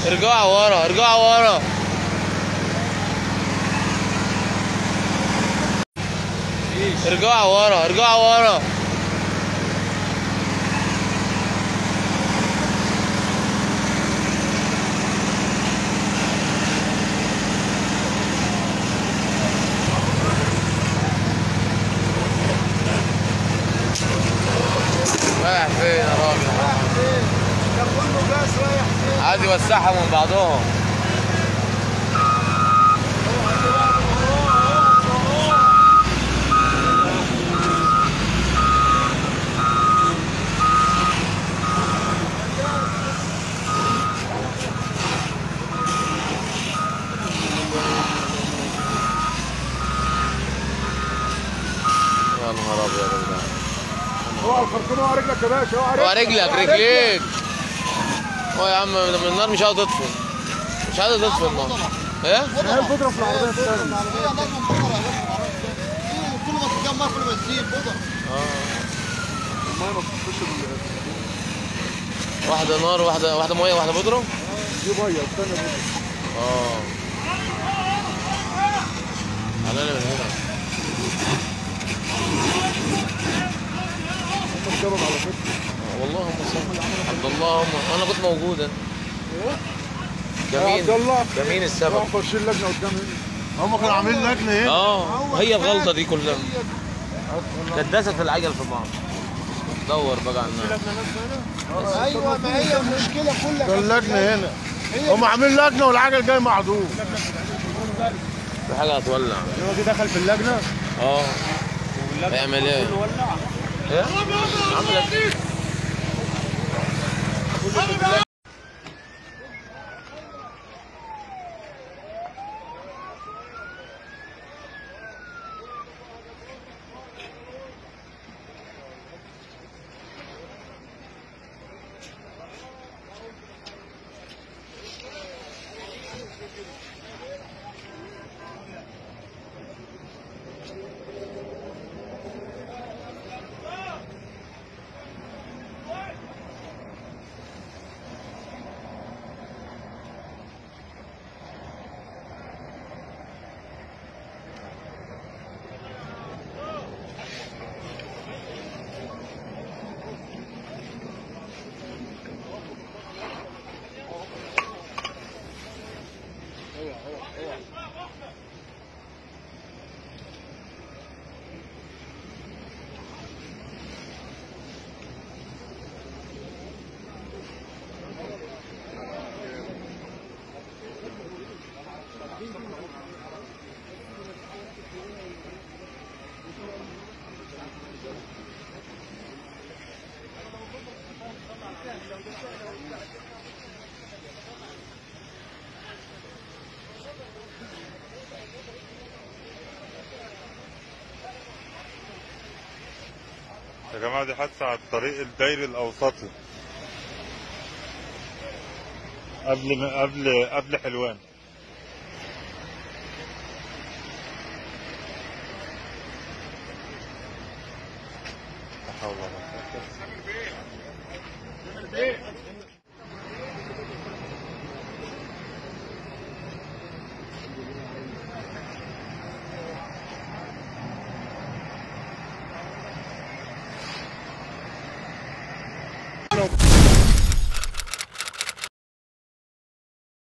ارجعوا ورا ارجعوا ورا ارجعوا ورا ارجعوا ورا رايح فين يا راجل ده كله جاز رايح فين عايز يوسعهم من بعضهم يا نهار ابيض يا جدعان اوعى الخرطوم اوعى رجلك يا باشا اوعى هو رجلك رجليك هو يا عم من النار مش عايز تطفي مش عايز تطفي النار ايه هي البودرة في العربية الثانية كل ما تتجمع كل ما تزيد بودر المية ما بتخش بال- واحده نار واحده واحده ميه واحده بودره دي مية الثانية بودرة اه علينا من هنا هم السبب على فكرة آه، والله هم صح عبد الله هم انا كنت موجود أنا. يا جميل عبد الله جميل السبب راحوا فرشين لجنة قدام هنا هم كانوا عاملين لجنة هنا اه هي الغلطه دي كلها كدست في العجل في بعض دور بقى على النار ايوه ما هي المشكله كلها كان لجنة هنا هم عاملين لجنة والعجل جاي معدوم في حاجه هتولع هو جه دخل في اللجنة اه اعمل ايه؟ ايه؟ عملت ايه؟ يا جماعة دي حادثة على الطريق الدايري الأوسطي قبل قبل قبل حلوان لا حول ولا قوة